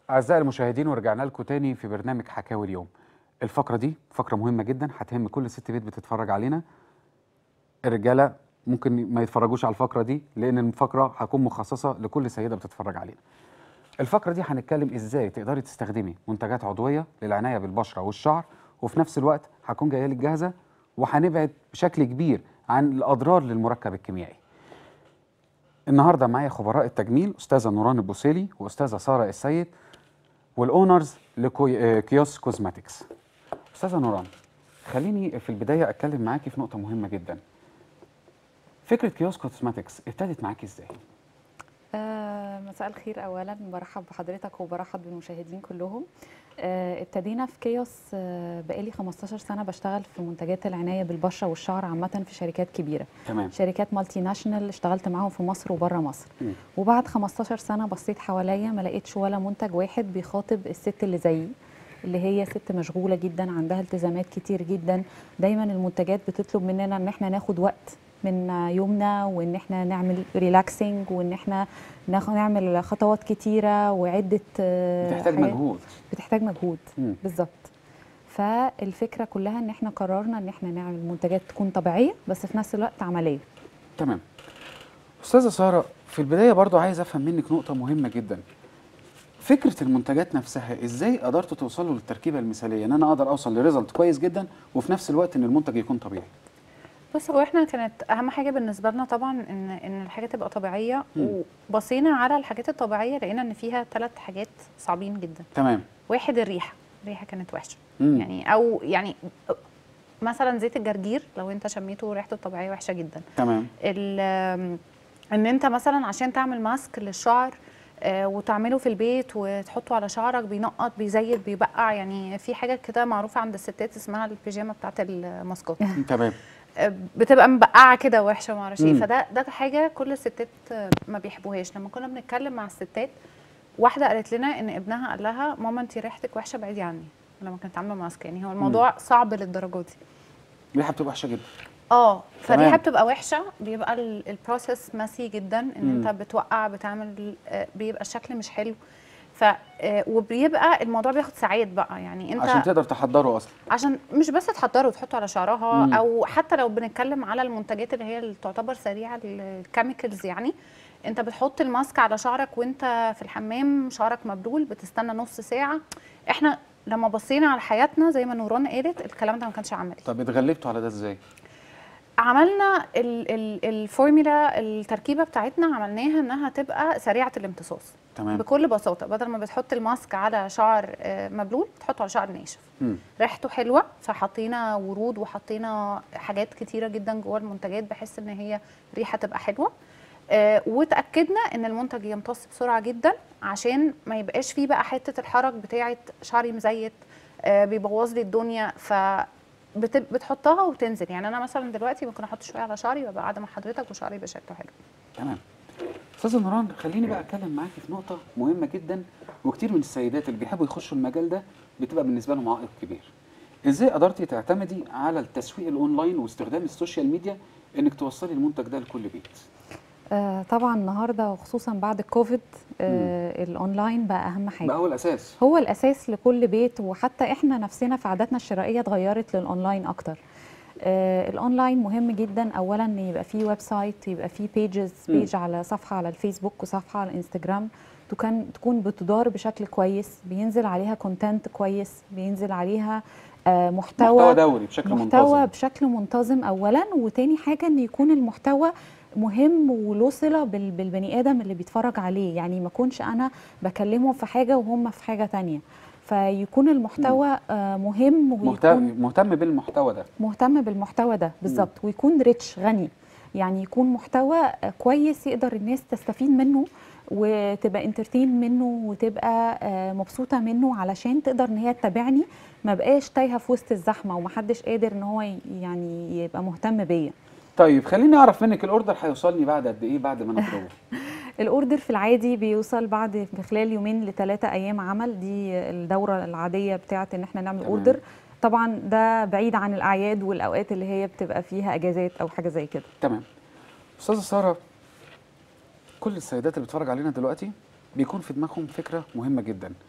أعزائي المشاهدين ورجعنا لكم تاني في برنامج حكاوي اليوم الفقرة دي فقرة مهمة جدا هتهم كل ست بيت بتتفرج علينا الرجالة ممكن ما يتفرجوش على الفقرة دي لأن الفقرة هتكون مخصصة لكل سيدة بتتفرج علينا الفقرة دي هنتكلم إزاي تقدري تستخدمي منتجات عضوية للعناية بالبشرة والشعر وفي نفس الوقت هكون جاية لك جاهزة وهنبعد بشكل كبير عن الأضرار للمركب الكيميائي النهارده معايا خبراء التجميل استاذه نوران البوسيلي واستاذه ساره السيد والاونرز لكيوس كوزماتكس استاذه نوران خليني في البدايه اتكلم معاكي في نقطه مهمه جدا فكره كيوس كوزماتكس ابتدت معاكي ازاي آه، مساء الخير اولا برحب بحضرتك وبرحب بالمشاهدين كلهم آه، ابتدينا في كيوس آه، بقالي 15 سنه بشتغل في منتجات العنايه بالبشره والشعر عامه في شركات كبيره تمام شركات مالتي ناشونال اشتغلت معاهم في مصر وبره مصر مم. وبعد 15 سنه بصيت حواليا ما لقيتش ولا منتج واحد بيخاطب الست اللي زيي اللي هي ست مشغوله جدا عندها التزامات كتير جدا دايما المنتجات بتطلب مننا ان احنا ناخد وقت من يومنا وان احنا نعمل ريلاكسنج وان احنا ناخ- نعمل خطوات كتيره وعده آه، بتحتاج حاجات. مجهود بتحتاج مجهود مم. بالظبط فالفكره كلها ان احنا قررنا ان احنا نعمل منتجات تكون طبيعيه بس في نفس الوقت عمليه تمام استاذه ساره في البدايه برضو عايز افهم منك نقطه مهمه جدا فكره المنتجات نفسها ازاي قدرتوا توصلوا للتركيبه المثاليه ان انا اقدر اوصل لريزلت كويس جدا وفي نفس الوقت ان المنتج يكون طبيعي بص هو احنا كانت اهم حاجه بالنسبه لنا طبعا ان ان الحاجه تبقى طبيعيه مم. وبصينا على الحاجات الطبيعيه لقينا ان فيها ثلاث حاجات صعبين جدا تمام واحد الريحه الريحه كانت وحشه مم. يعني او يعني مثلا زيت الجرجير لو انت شميته ريحته الطبيعيه وحشه جدا تمام ال- ان انت مثلا عشان تعمل ماسك للشعر آه، وتعمله في البيت وتحطه على شعرك بينقط بيزيد بيبقع يعني في حاجه كده معروفه عند الستات اسمها البيجامه بتاعت الماسكات تمام بتبقى مبقعه كده وحشه ما اعرفش ايه مم. فده ده حاجه كل الستات ما بيحبوهاش لما كنا بنتكلم مع الستات واحده قالت لنا ان ابنها قال لها ماما انت ريحتك وحشه بعيدي عني لما كانت عامله ماسك يعني هو الموضوع صعب للدرجه دي الريحه بتبقى وحشه جدا اه فالريحه تمام. بتبقى وحشه بيبقى ال- البروسيس ماسي جدا ان مم. انت بتوقع بتعمل آه، بيبقى الشكل مش حلو ف آه، وبيبقى الموضوع بياخد ساعات بقى يعني انت عشان تقدر تحضره اصلا عشان مش بس تحضره وتحطه على شعرها مم. او حتى لو بنتكلم على المنتجات اللي هي اللي تعتبر سريعه الكيميكالز يعني انت بتحط الماسك على شعرك وانت في الحمام شعرك مبلول بتستنى نص ساعه احنا لما بصينا على حياتنا زي ما نوران قالت الكلام ده ما كانش عملي طب اتغلبتوا على ده ازاي عملنا ال ال الفورميلا التركيبه بتاعتنا عملناها انها تبقى سريعه الامتصاص تمام بكل بساطه بدل ما بتحط الماسك على شعر آه، مبلول تحطه على شعر ناشف مم. ريحته حلوه فحطينا ورود وحطينا حاجات كتيره جدا جوه المنتجات بحيث ان هي ريحه تبقى حلوه آه وتاكدنا ان المنتج يمتص بسرعه جدا عشان ما يبقاش فيه بقى حته الحرج بتاعه شعري مزيت آه بيبوظ لي الدنيا ف بت- بتحطها وتنزل يعني انا مثلا دلوقتي ممكن احط شويه على شعري وابقى قاعده مع حضرتك وشعري يبقى شكله حلو تمام استاذه نوران خليني بقى اتكلم معاكي في نقطه مهمه جدا وكتير من السيدات اللي بيحبوا يخشوا المجال ده بتبقى بالنسبه لهم عائق كبير ازاي قدرتي تعتمدي على التسويق الاونلاين واستخدام السوشيال ميديا انك توصلي المنتج ده لكل بيت آه طبعا النهارده وخصوصا بعد الكوفيد آه الاونلاين بقى اهم حاجه بقى هو الاساس هو الاساس لكل بيت وحتى احنا نفسنا في عاداتنا الشرائيه اتغيرت للاونلاين اكتر آه الاونلاين مهم جدا اولا ان يبقى فيه ويب سايت يبقى فيه بيجز مم. بيج على صفحه على الفيسبوك وصفحه على الانستجرام تكون تكون بتدار بشكل كويس بينزل عليها كونتنت كويس بينزل عليها آه محتوى محتوى دوري بشكل محتوى منتظم بشكل منتظم اولا وتاني حاجه ان يكون المحتوى مهم وله صله بال- بالبني ادم اللي بيتفرج عليه يعني ما اكونش انا بكلمهم في حاجه وهم في حاجه تانية فيكون المحتوى آه مهم ويكون مهتم مهتم بالمحتوى ده مهتم بالمحتوى ده بالظبط ويكون ريتش غني يعني يكون محتوى آه، كويس يقدر الناس تستفيد منه وتبقى انترتين منه وتبقى آه، مبسوطه منه علشان تقدر ان هي تتابعني ما بقاش تايهه في وسط الزحمه ومحدش قادر ان هو ي- يعني يبقى مهتم بيا طيب خليني اعرف منك الاوردر هيوصلني بعد قد ايه بعد ما انا اطلبه الاوردر في العادي بيوصل بعد في خلال يومين لثلاثة ايام عمل دي الدوره العاديه بتاعه ان احنا نعمل تمام. اوردر طبعا ده بعيد عن الاعياد والاوقات اللي هي بتبقى فيها اجازات او حاجه زي كده تمام استاذه ساره كل السيدات اللي بتتفرج علينا دلوقتي بيكون في دماغهم فكره مهمه جدا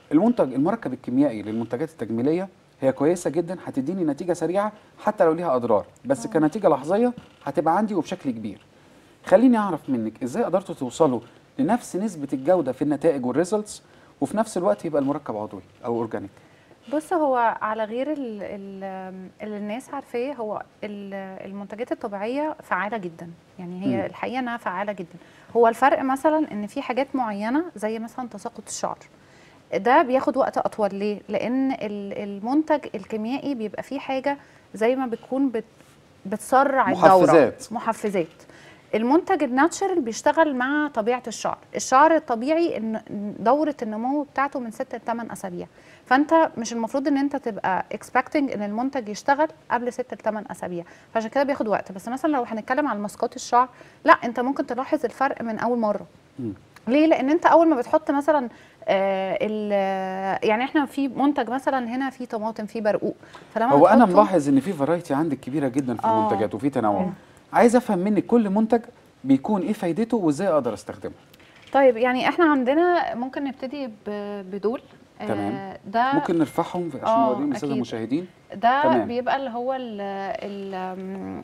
المنتج المركب الكيميائي للمنتجات التجميليه هي كويسه جدا هتديني نتيجه سريعه حتى لو ليها اضرار بس كنتيجه لحظيه هتبقى عندي وبشكل كبير خليني اعرف منك ازاي قدرتوا توصلوا لنفس نسبه الجوده في النتائج والريزلتس وفي نفس الوقت يبقى المركب عضوي او اورجانيك بص هو على غير ال- ال- اللي الناس عارفاه هو ال- المنتجات الطبيعيه فعاله جدا يعني هي مم. الحقيقه انها فعاله جدا هو الفرق مثلا ان في حاجات معينه زي مثلا تساقط الشعر ده بياخد وقت اطول ليه لان ال- المنتج الكيميائي بيبقى فيه حاجه زي ما بتكون بت بتسرع الدوره محفزات. محفزات المنتج الناتشرال بيشتغل مع طبيعه الشعر الشعر الطبيعي ان دوره النمو بتاعته من 6 ل 8 اسابيع فانت مش المفروض ان انت تبقى اكسبكتنج ان المنتج يشتغل قبل 6 ل 8 اسابيع فعشان كده بياخد وقت بس مثلا لو هنتكلم على ماسكات الشعر لا انت ممكن تلاحظ الفرق من اول مره مم. ليه لان انت اول ما بتحط مثلا آه ال- يعني احنا في منتج مثلا هنا في طماطم في برقوق فلما هو انا بتحطه- ملاحظ ان في فرايتي عندك كبيره جدا في آه. المنتجات وفي تنوع آه. عايز افهم منك كل منتج بيكون ايه فايدته وازاي اقدر استخدمه طيب يعني احنا عندنا ممكن نبتدي ب- بدول آه، تمام. ده ممكن نرفعهم عشان آه، نوريهم للساده أكيد. المشاهدين ده تمام. بيبقى اللي هو ال ال آم،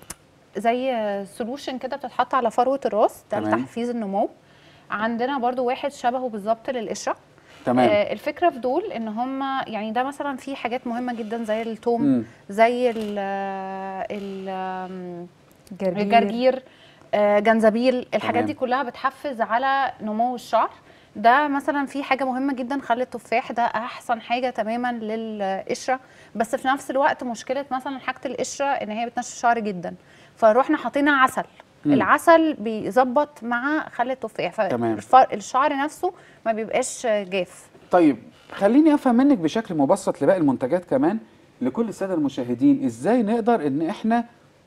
زي سولوشن كده بتتحط على فروه الراس ده تمام. لتحفيز النمو عندنا برضو واحد شبهه بالظبط للقشره تمام آه الفكره في دول ان هم يعني ده مثلا في حاجات مهمه جدا زي التوم مم. زي ال ال آم، جرجير الجرجير آه، جنزبيل الحاجات تمام. دي كلها بتحفز على نمو الشعر ده مثلا في حاجه مهمه جدا خل التفاح ده احسن حاجه تماما للقشره بس في نفس الوقت مشكله مثلا حاجه القشره ان هي بتنشف الشعر جدا فروحنا حاطين عسل مم. العسل بيظبط مع خل التفاح تمام. فالشعر نفسه ما بيبقاش جاف طيب خليني افهم منك بشكل مبسط لباقي المنتجات كمان لكل الساده المشاهدين ازاي نقدر ان احنا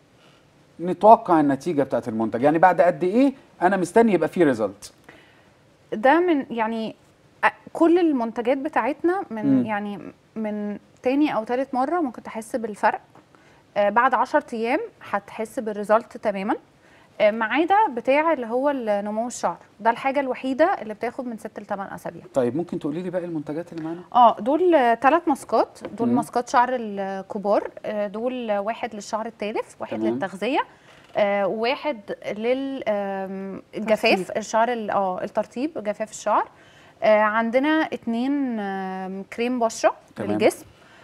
نتوقع النتيجه بتاعت المنتج يعني بعد قد ايه انا مستني يبقى فيه ريزلت ده من يعني أ- كل المنتجات بتاعتنا من مم. م. يعني من تاني او تالت مره ممكن تحس بالفرق آه بعد 10 ايام هتحس بالريزلت تماما آه ما عدا بتاع اللي هو نمو الشعر ده الحاجه الوحيده اللي بتاخد من 6 ل 8 اسابيع طيب ممكن تقولي لي باقي المنتجات اللي معانا اه دول ثلاث ماسكات دول مم. ماسكات شعر الكبار آه، دول واحد للشعر التالف واحد تمام. للتغذيه آه، وواحد للجفاف الشعر ال- اه الترطيب جفاف الشعر آه، عندنا اتنين آم، كريم بشره تمام. للجسم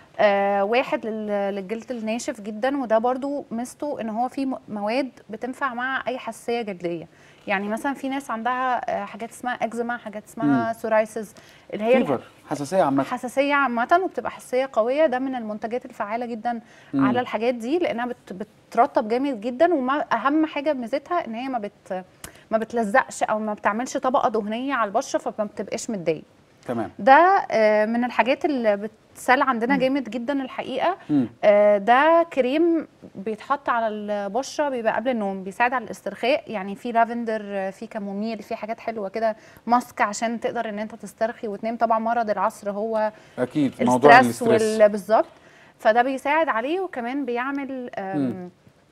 آه واحد لل- للجلد الناشف جدا وده برضو ميزته ان هو فيه م- مواد بتنفع مع اي حساسيه جلديه يعني مثلا في ناس عندها آه، حاجات اسمها اكزيما حاجات اسمها سورايسز اللي هي الح- فيفر حساسيه عامه حساسيه عامه وبتبقى حساسيه قويه ده من المنتجات الفعاله جدا مم. على الحاجات دي لانها بت بترطب جامد جدا وما اهم حاجه ميزتها ان هي ما بت ما بتلزقش او ما بتعملش طبقه دهنيه على البشره فما بتبقاش متضايق تمام ده آه، من الحاجات اللي بتسال عندنا جامد جدا الحقيقه مم. آه، ده كريم بيتحط على البشره بيبقى قبل النوم بيساعد على الاسترخاء يعني في لافندر آه، في كاموميل في حاجات حلوه كده ماسك عشان تقدر ان انت تسترخي وتنام طبعا مرض العصر هو اكيد موضوع الستريس الاسترس وال... بالظبط فده بيساعد عليه وكمان بيعمل آم،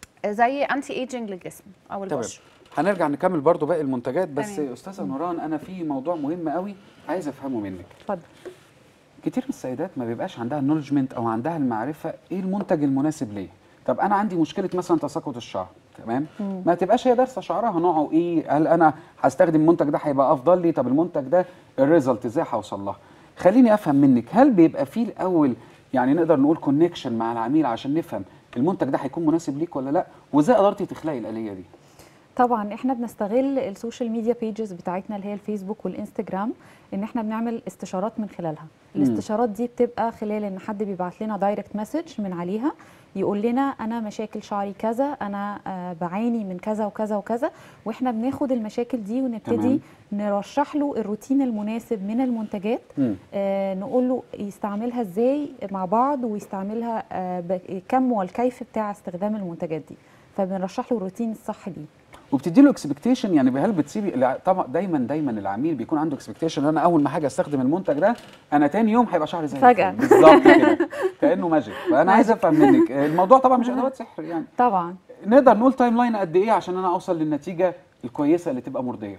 زي انتي ايجنج للجسم او تمام البشره هنرجع نكمل برضو باقي المنتجات بس تمام. استاذه نوران انا في موضوع مهم قوي عايز افهمه منك اتفضل كتير من السيدات ما بيبقاش عندها النولجمنت او عندها المعرفه ايه المنتج المناسب ليه طب انا عندي مشكله مثلا تساقط الشعر تمام ما تبقاش هي دارسه شعرها نوعه ايه هل انا هستخدم المنتج ده هيبقى افضل لي طب المنتج ده الريزلت ازاي هوصل لها خليني افهم منك هل بيبقى فيه الاول يعني نقدر نقول كونكشن مع العميل عشان نفهم المنتج ده هيكون مناسب ليك ولا لا وازاي قدرتي تخلقي الاليه دي طبعا احنا بنستغل السوشيال ميديا بيجز بتاعتنا اللي هي الفيسبوك والانستجرام ان احنا بنعمل استشارات من خلالها الاستشارات دي بتبقى خلال ان حد بيبعت لنا دايركت مسج من عليها يقول لنا انا مشاكل شعري كذا انا آه بعاني من كذا وكذا وكذا واحنا بناخد المشاكل دي ونبتدي نرشح له الروتين المناسب من المنتجات مم. آه نقول له يستعملها ازاي مع بعض ويستعملها آه ب- كم والكيف بتاع استخدام المنتجات دي فبنرشح له الروتين الصح ليه وبتدي له اكسبكتيشن يعني هل بتسيبي الع- طبعا دايما دايما العميل بيكون عنده اكسبكتيشن انا اول ما حاجه استخدم المنتج ده انا تاني يوم هيبقى شعري زي فجأة. الفل. بالظبط كده كانه ماجيك فانا عايز افهم منك الموضوع طبعا مش ادوات سحر يعني طبعا نقدر نقول تايم لاين قد ايه عشان انا اوصل للنتيجه الكويسه اللي تبقى مرضيه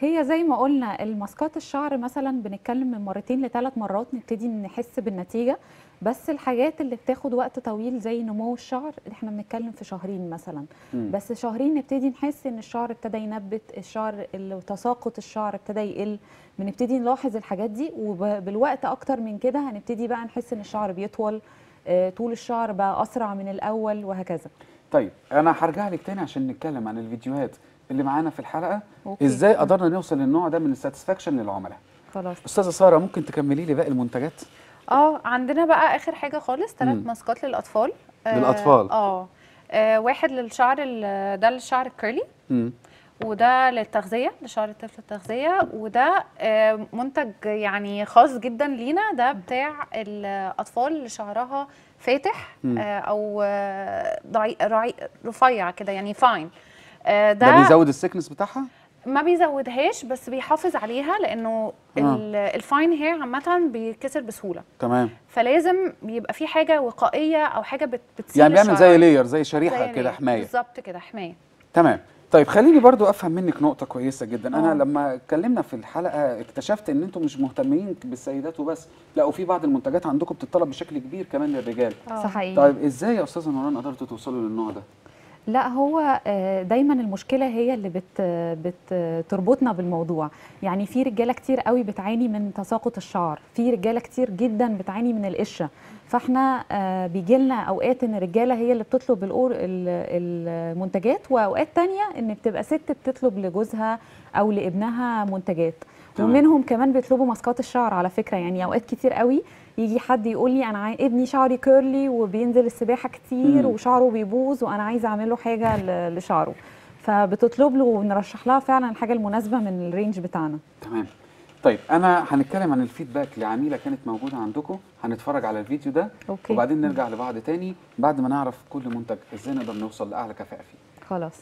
هي زي ما قلنا الماسكات الشعر مثلا بنتكلم من مرتين لثلاث مرات نبتدي نحس بالنتيجه بس الحاجات اللي بتاخد وقت طويل زي نمو الشعر احنا بنتكلم في شهرين مثلا مم. بس شهرين نبتدي نحس ان الشعر ابتدى ينبت الشعر ال- تساقط الشعر ابتدى يقل بنبتدي نلاحظ الحاجات دي وبالوقت اكتر من كده هنبتدي بقى نحس ان الشعر بيطول آه، طول الشعر بقى اسرع من الاول وهكذا طيب انا هرجع لك تاني عشان نتكلم عن الفيديوهات اللي معانا في الحلقه أوكي. ازاي قدرنا نوصل للنوع ده من الساتسفاكشن للعملاء خلاص استاذه ساره ممكن تكملي لي باقي المنتجات اه عندنا بقى اخر حاجه خالص ثلاث مم. ماسكات للاطفال آه، للأطفال. اه آه، واحد للشعر ال- ده للشعر الكيرلي مم. وده للتغذيه لشعر الطفل التغذيه وده آه، منتج يعني خاص جدا لينا ده بتاع الاطفال اللي شعرها فاتح مم. آه، او آه، ضعي- رعي- رفيع كده يعني فاين آه، ده بيزود السكنس بتاعها ما بيزودهاش بس بيحافظ عليها لانه ال- الفاين هير عامه بيتكسر بسهوله تمام فلازم بيبقى في حاجه وقائيه او حاجه بت- بتسيل يعني بيعمل الشعر. زي لير زي شريحه زي كده ليه. حمايه بالظبط كده حمايه تمام طيب خليني برضو افهم منك نقطه كويسه جدا انا آه. لما اتكلمنا في الحلقه اكتشفت ان انتم مش مهتمين بالسيدات وبس لا وفي بعض المنتجات عندكم بتطلب بشكل كبير كمان للرجال آه. صح حقيقي طيب ازاي يا استاذه نوران قدرتوا توصلوا للنوع ده لا هو آه، دايما المشكله هي اللي بت بتربطنا بالموضوع يعني في رجاله كتير قوي بتعاني من تساقط الشعر في رجاله كتير جدا بتعاني من القشه فاحنا بيجي لنا اوقات ان الرجاله هي اللي بتطلب الأور ال- المنتجات واوقات تانية ان بتبقى ست بتطلب لجوزها او لابنها منتجات تمام. ومنهم كمان بيطلبوا ماسكات الشعر على فكره يعني اوقات كتير قوي يجي حد يقول لي انا عاي... ابني شعري كيرلي وبينزل السباحه كتير مم. وشعره بيبوظ وانا عايزه اعمل له حاجه ل- لشعره فبتطلب له ونرشح لها فعلا الحاجه المناسبه من الرينج بتاعنا تمام طيب انا هنتكلم عن الفيدباك لعميله كانت موجوده عندكم هنتفرج على الفيديو ده اوكي وبعدين نرجع لبعض تاني بعد ما نعرف كل منتج ازاي نقدر نوصل لاعلى كفاءه فيه خلاص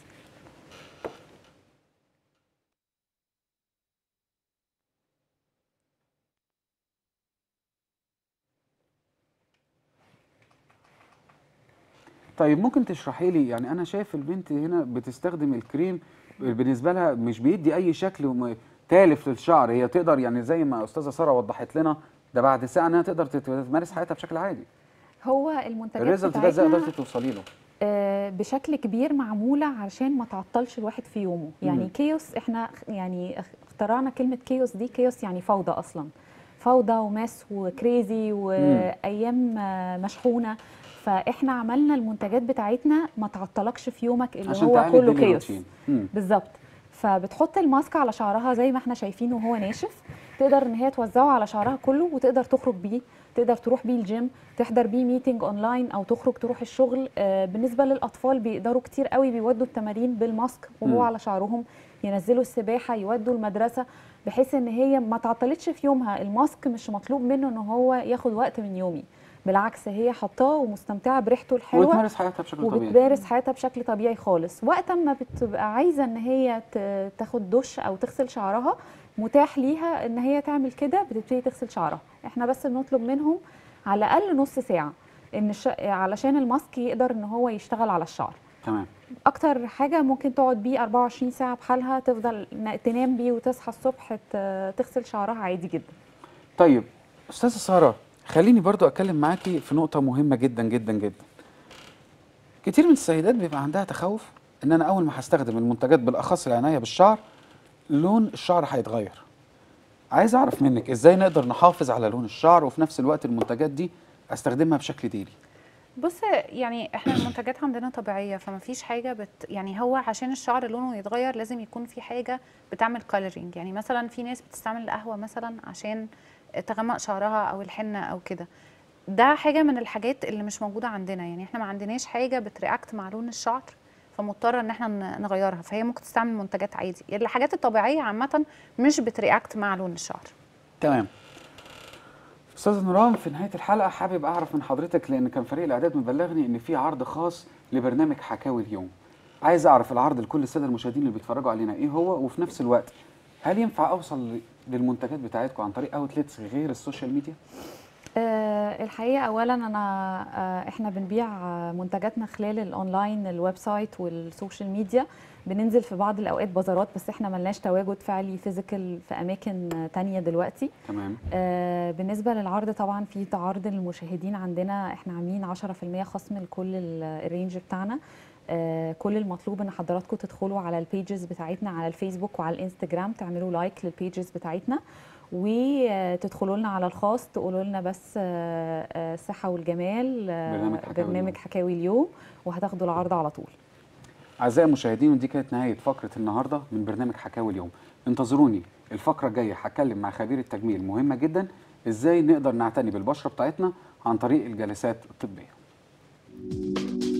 طيب ممكن تشرحي لي يعني انا شايف البنت هنا بتستخدم الكريم بالنسبه لها مش بيدي اي شكل م- تالف للشعر هي تقدر يعني زي ما استاذه ساره وضحت لنا ده بعد ساعه انها تقدر تت- تمارس حياتها بشكل عادي هو المنتجات الريزلت ده ازاي بتاعتنا قدرتي توصلي له آه، بشكل كبير معموله علشان ما تعطلش الواحد في يومه يعني مم. كيوس احنا يعني اخترعنا كلمه كيوس دي كيوس يعني فوضى اصلا فوضى وماس وكريزي وايام آه، مشحونه فاحنا عملنا المنتجات بتاعتنا ما تعطلكش في يومك اللي عشان هو تعالي كله الدنيا كيوس روتين. مم. بالظبط فبتحط الماسك على شعرها زي ما احنا شايفينه وهو ناشف تقدر ان هي توزعه على شعرها كله وتقدر تخرج بيه تقدر تروح بيه الجيم تحضر بيه ميتنج اونلاين او تخرج تروح الشغل آه بالنسبه للاطفال بيقدروا كتير قوي بيودوا التمارين بالماسك وهو مم. على شعرهم ينزلوا السباحه يودوا المدرسه بحيث ان هي ما تعطلتش في يومها الماسك مش مطلوب منه ان هو ياخد وقت من يومي بالعكس هي حطاه ومستمتعه بريحته الحلوه وتمارس حياتها بشكل طبيعي وبتمارس حياتها بشكل طبيعي خالص وقت ما بتبقى عايزه ان هي ت- تاخد دش او تغسل شعرها متاح ليها ان هي تعمل كده بتبتدي تغسل شعرها احنا بس بنطلب منهم على الاقل نص ساعه ان الش... علشان الماسك يقدر ان هو يشتغل على الشعر تمام اكتر حاجه ممكن تقعد بيه 24 ساعه بحالها تفضل ن- تنام بيه وتصحى الصبح ت- تغسل شعرها عادي جدا طيب استاذه ساره خليني برضو اتكلم معاكي في نقطه مهمه جدا جدا جدا كتير من السيدات بيبقى عندها تخوف ان انا اول ما هستخدم المنتجات بالاخص العنايه بالشعر لون الشعر هيتغير عايز اعرف منك ازاي نقدر نحافظ على لون الشعر وفي نفس الوقت المنتجات دي استخدمها بشكل ديلي بص يعني احنا المنتجات عندنا طبيعيه فما فيش حاجه بت يعني هو عشان الشعر لونه يتغير لازم يكون في حاجه بتعمل كولرينج يعني مثلا في ناس بتستعمل القهوه مثلا عشان تغمق شعرها او الحنه او كده ده حاجه من الحاجات اللي مش موجوده عندنا يعني احنا ما عندناش حاجه بترياكت مع لون الشعر فمضطره ان احنا ن- نغيرها فهي ممكن تستعمل منتجات عادي الحاجات الطبيعيه عامه مش بترياكت مع لون الشعر تمام استاذ نوران في نهايه الحلقه حابب اعرف من حضرتك لان كان فريق الاعداد مبلغني ان في عرض خاص لبرنامج حكاوي اليوم عايز اعرف العرض لكل الساده المشاهدين اللي بيتفرجوا علينا ايه هو وفي نفس الوقت هل ينفع اوصل للمنتجات بتاعتكم عن طريق اوتلتس غير السوشيال ميديا آه، الحقيقه اولا انا آه، احنا بنبيع آه، منتجاتنا خلال الاونلاين الويب سايت والسوشيال ميديا بننزل في بعض الاوقات بازارات بس احنا ملناش تواجد فعلي فيزيكال في اماكن آه، تانية دلوقتي تمام آه، بالنسبه للعرض طبعا في تعرض للمشاهدين عندنا احنا عاملين 10% خصم لكل ال- الرينج بتاعنا آه، كل المطلوب ان حضراتكم تدخلوا على البيجز بتاعتنا على الفيسبوك وعلى الانستجرام تعملوا لايك للبيجز بتاعتنا وتدخلوا لنا على الخاص تقولوا لنا بس آه، آه، الصحه والجمال آه، برنامج حكاوي برنامج اليوم. حكاوي اليوم وهتاخدوا العرض على طول أعزائي المشاهدين ودي كانت نهاية فقرة النهاردة من برنامج حكاوي اليوم انتظروني الفقرة الجاية هتكلم مع خبير التجميل مهمة جدا ازاي نقدر نعتني بالبشرة بتاعتنا عن طريق الجلسات الطبية